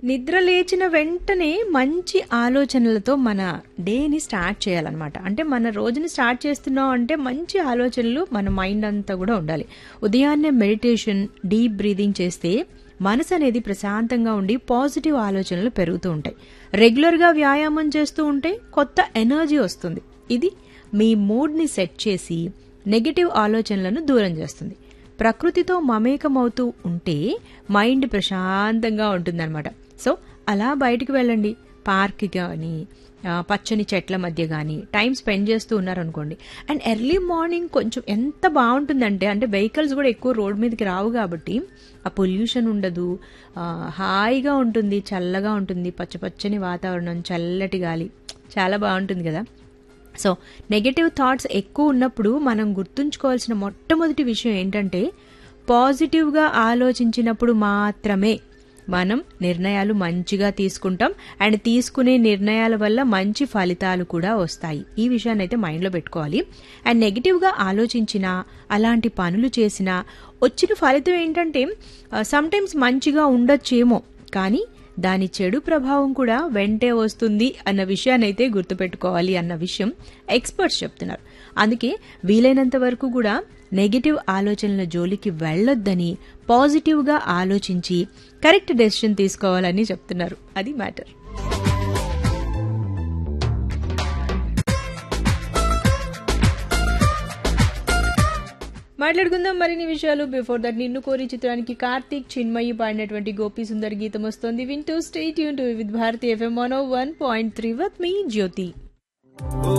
నిద్ర లేచిన వెంటనే మంచి ఆలోచనలతో మన డేని స్టార్ట్ చేయాలన్నమాట అంటే మన రోజుని స్టార్ట్ చేస్తున్నాం అంటే మంచి ఆలోచనలు మన మైండ్ అంతా కూడా ఉండాలి ఉదయాన్నే మెడిటేషన్ డీప్ బ్రీదింగ్ చేస్తే మనసు అనేది ప్రశాంతంగా ఉండి పాజిటివ్ ఆలోచనలు పెరుగుతూ ఉంటాయి రెగ్యులర్గా వ్యాయామం చేస్తూ ఉంటే కొత్త ఎనర్జీ వస్తుంది ఇది మీ మూడ్ని సెట్ చేసి నెగిటివ్ ఆలోచనలను దూరం చేస్తుంది ప్రకృతితో మమేకమవుతూ ఉంటే మైండ్ ప్రశాంతంగా ఉంటుందన్నమాట సో అలా బయటికి వెళ్ళండి పార్క్ కానీ ఆ, పచ్చని చెట్ల మధ్య కానీ టైం స్పెండ్ చేస్తూ ఉన్నారనుకోండి అండ్ ఎర్లీ మార్నింగ్ కొంచెం ఎంత బాగుంటుందంటే అంటే వెహికల్స్ కూడా ఎక్కువ రోడ్ మీదకి రావు కాబట్టి ఆ పొల్యూషన్ ఉండదు ఆ, హాయిగా ఉంటుంది చల్లగా ఉంటుంది పచ్చ పచ్చని వాతావరణం చల్లటి గాలి చాలా బాగుంటుంది కదా సో నెగటివ్ థాట్స్ ఎక్కువ ఉన్నప్పుడు మనం గుర్తుంచుకోవాల్సిన మొట్టమొదటి విషయం ఏంటంటే పాజిటివ్గా ఆలోచించినప్పుడు మాత్రమే మనం నిర్ణయాలు మంచిగా తీసుకుంటాం అండ్ తీసుకునే నిర్ణయాల వల్ల మంచి ఫలితాలు కూడా వస్తాయి ఈ విషయాన్ని అయితే మైండ్లో పెట్టుకోవాలి అండ్ నెగిటివ్గా ఆలోచించినా అలాంటి పనులు చేసినా వచ్చిన ఫలితం ఏంటంటే సమ్టైమ్స్ మంచిగా ఉండొచ్చేమో కానీ దాని చెడు ప్రభావం కూడా వెంటే వస్తుంది అన్న విషయాన్ని అయితే గుర్తుపెట్టుకోవాలి అన్న విషయం ఎక్స్పర్ట్స్ చెప్తున్నారు అందుకే వీలైనంత వరకు కూడా నెగిటివ్ ఆలోచనల జోలికి వెళ్ళొద్దని పాజిటివ్గా ఆలోచించి కరెక్ట్ డెసిషన్ తీసుకోవాలని చెప్తున్నారు అది మ్యాటర్ మాట్లాడుకుందాం మరిన్ని విషయాలు బిఫోర్ దట్ నిన్ను కోరి చిత్రానికి కార్తీక్ చిన్మయి పాడినటువంటి గోపి సుందర్ గీతం వస్తుంది వింటూ స్టేట్ యూన్ to with Bharati FM one one point three with me Jyothi